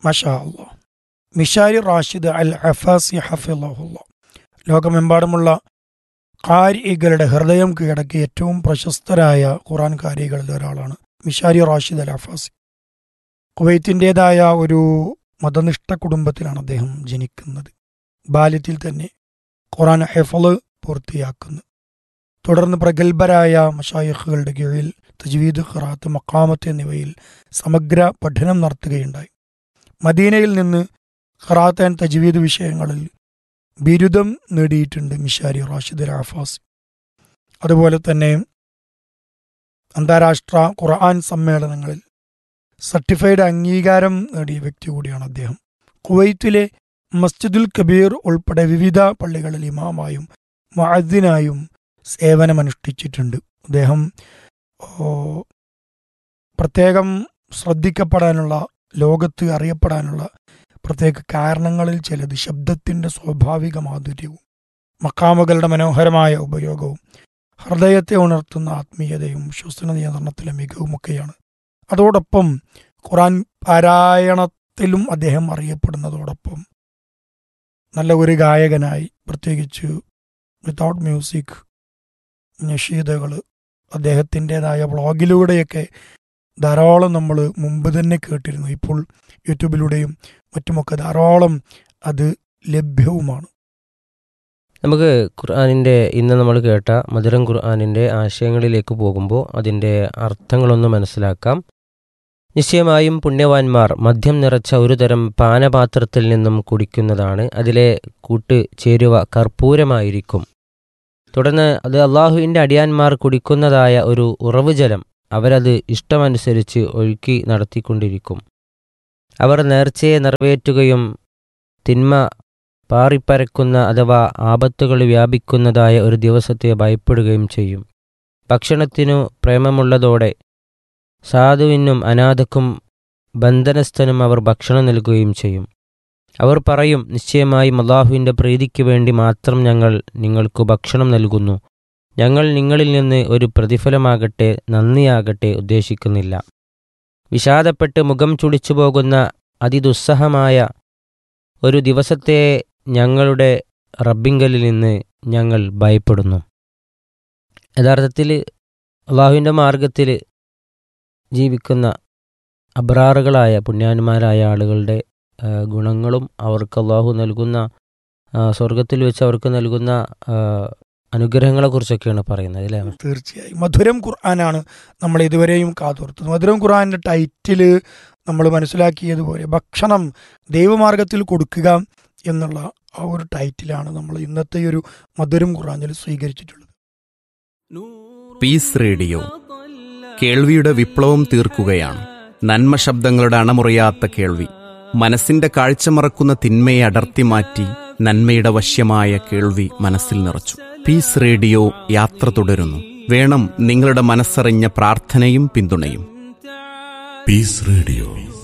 മഷാ അള്ളാ Mishary Rashid Al Afasy ഹഫിള്ള ലോകമെമ്പാടുമുള്ള കാരികളുടെ ഹൃദയം കീഴടക്കിയ ഏറ്റവും പ്രശസ്തരായ ഖുറാൻ കാരികളിൽ ഒരാളാണ് മിഷാരി റാഷിദ് അൽ അഫാസി കുവൈത്തിൻ്റെതായ ഒരു മതനിഷ്ഠ കുടുംബത്തിലാണ് അദ്ദേഹം ജനിക്കുന്നത് ബാല്യത്തിൽ തന്നെ ഖുറാൻ ഹെഫള് പൂർത്തിയാക്കുന്നു തുടർന്ന് പ്രഗത്ഭരായ മഷായിഖുകളുടെ കീഴിൽ തജ്വീദ് ഖറാത്ത് മക്കാമത്ത് എന്നിവയിൽ സമഗ്ര പഠനം നടത്തുകയുണ്ടായി മദീനയിൽ നിന്ന് ഖറാത്ത് ആൻഡ് തജ്വീദ് വിഷയങ്ങളിൽ ബിരുദം നേടിയിട്ടുണ്ട് മിഷാരി റാഷിദ് ആഫാസ് അതുപോലെ തന്നെ അന്താരാഷ്ട്ര ഖുർആൻ സമ്മേളനങ്ങളിൽ സർട്ടിഫൈഡ് അംഗീകാരം നേടിയ വ്യക്തി കൂടിയാണ് അദ്ദേഹം കുവൈത്തിലെ മസ്ജിദുൽ കബീർ ഉൾപ്പെടെ വിവിധ പള്ളികളിൽ ഇമാമായും മഅദ്ദിനായും സേവനമനുഷ്ഠിച്ചിട്ടുണ്ട് അദ്ദേഹം ഓ, പ്രത്യേകം ശ്രദ്ധിക്കപ്പെടാനുള്ള ലോകത്ത് അറിയപ്പെടാനുള്ള പ്രത്യേക കാരണങ്ങളിൽ ചിലത് ശബ്ദത്തിൻ്റെ സ്വാഭാവിക മാധുര്യവും മക്കാമുകളുടെ മനോഹരമായ ഉപയോഗവും ഹൃദയത്തെ ഉണർത്തുന്ന ആത്മീയതയും ശ്വസന നിയന്ത്രണത്തിലെ മികവുമൊക്കെയാണ് അതോടൊപ്പം ഖുറാൻ പാരായണത്തിലും അദ്ദേഹം അറിയപ്പെടുന്നതോടൊപ്പം നല്ല ഒരു ഗായകനായി പ്രത്യേകിച്ച് വിത്തൗട്ട് മ്യൂസിക് നഷീദകൾ അദ്ദേഹത്തിൻ്റെതായ വ്ളോഗിലൂടെയൊക്കെ ധാരാളം നമ്മൾ മുമ്പ് തന്നെ കേട്ടിരുന്നു ഇപ്പോൾ യൂട്യൂബിലൂടെയും മറ്റുമൊക്കെ ധാരാളം അത് ലഭ്യവുമാണ് നമുക്ക് ഖുർആാനിൻ്റെ ഇന്ന് നമ്മൾ കേട്ട മധുരം ഖുർആാനിൻ്റെ ആശയങ്ങളിലേക്ക് പോകുമ്പോൾ അതിൻ്റെ അർത്ഥങ്ങളൊന്ന് മനസ്സിലാക്കാം നിശ്ചയമായും പുണ്യവാന്മാർ മദ്യം നിറച്ച ഒരു തരം പാനപാത്രത്തിൽ നിന്നും കുടിക്കുന്നതാണ് അതിലെ കൂട്ട് ചേരുവ കർപ്പൂരമായിരിക്കും തുടർന്ന് അത് അള്ളാഹുവിൻ്റെ അടിയാന്മാർ കുടിക്കുന്നതായ ഒരു ഉറവ് ജലം അവരത് ഇഷ്ടമനുസരിച്ച് ഒഴുക്കി നടത്തിക്കൊണ്ടിരിക്കും അവർ നേർച്ചയെ നിറവേറ്റുകയും തിന്മ പാറിപ്പരക്കുന്ന അഥവാ ആപത്തുകൾ വ്യാപിക്കുന്നതായ ഒരു ദിവസത്തെ ഭയപ്പെടുകയും ചെയ്യും ഭക്ഷണത്തിനു പ്രേമമുള്ളതോടെ സാധുവിനും അനാഥക്കും ബന്ധനസ്ഥനും അവർ ഭക്ഷണം നൽകുകയും ചെയ്യും അവർ പറയും നിശ്ചയമായും അള്ളാഹുവിൻ്റെ പ്രീതിക്ക് വേണ്ടി മാത്രം ഞങ്ങൾ നിങ്ങൾക്ക് ഭക്ഷണം നൽകുന്നു ഞങ്ങൾ നിങ്ങളിൽ നിന്ന് ഒരു പ്രതിഫലമാകട്ടെ നന്ദിയാകട്ടെ ഉദ്ദേശിക്കുന്നില്ല വിഷാദപ്പെട്ട് മുഖം ചുളിച്ചു പോകുന്ന അതിദുസ്സഹമായ ഒരു ദിവസത്തെ ഞങ്ങളുടെ റബ്ബിങ്കലിൽ നിന്ന് ഞങ്ങൾ ഭയപ്പെടുന്നു യഥാർത്ഥത്തിൽ അള്ളാഹുവിൻ്റെ മാർഗത്തിൽ ജീവിക്കുന്ന അബ്രാറുകളായ പുണ്യാന്മാരായ ആളുകളുടെ ആ, ഗുണങ്ങളും അവർക്ക് അള്ളാഹു നൽകുന്ന ആ, സ്വർഗത്തിൽ വെച്ച് അവർക്ക് നൽകുന്ന ആ, അനുഗ്രഹങ്ങളെക്കുറിച്ചൊക്കെയാണ് പറയുന്നത് അല്ലേ തീർച്ചയായും മധുരം ഖുർആനാണ് നമ്മൾ ഇതുവരെയും കാതോർത്തത് മധുരം ഖുർആന്റെ ടൈറ്റില് നമ്മൾ മനസ്സിലാക്കിയതുപോലെ ഭക്ഷണം ദൈവമാർഗത്തിൽ കൊടുക്കുക എന്നുള്ള ആ ഒരു ടൈറ്റിലാണ് നമ്മൾ ഇന്നത്തെ ഈ ഒരു മധുരം ഖുർആനിൽ സ്വീകരിച്ചിട്ടുള്ളത് പീസ് റേഡിയോ കേൾവിയുടെ വിപ്ലവം തീർക്കുകയാണ് നന്മ ശബ്ദങ്ങളുടെ അണമുറിയാത്ത കേൾവി മനസ്സിന്റെ കാഴ്ച മറക്കുന്ന തിന്മയെ അടർത്തി മാറ്റി നന്മയുടെ വശ്യമായ കേൾവി മനസ്സിൽ നിറച്ചു പീസ് റേഡിയോ യാത്ര തുടരുന്നു വേണം നിങ്ങളുടെ മനസ്സറിഞ്ഞ പ്രാർത്ഥനയും പിന്തുണയും Peace Radio.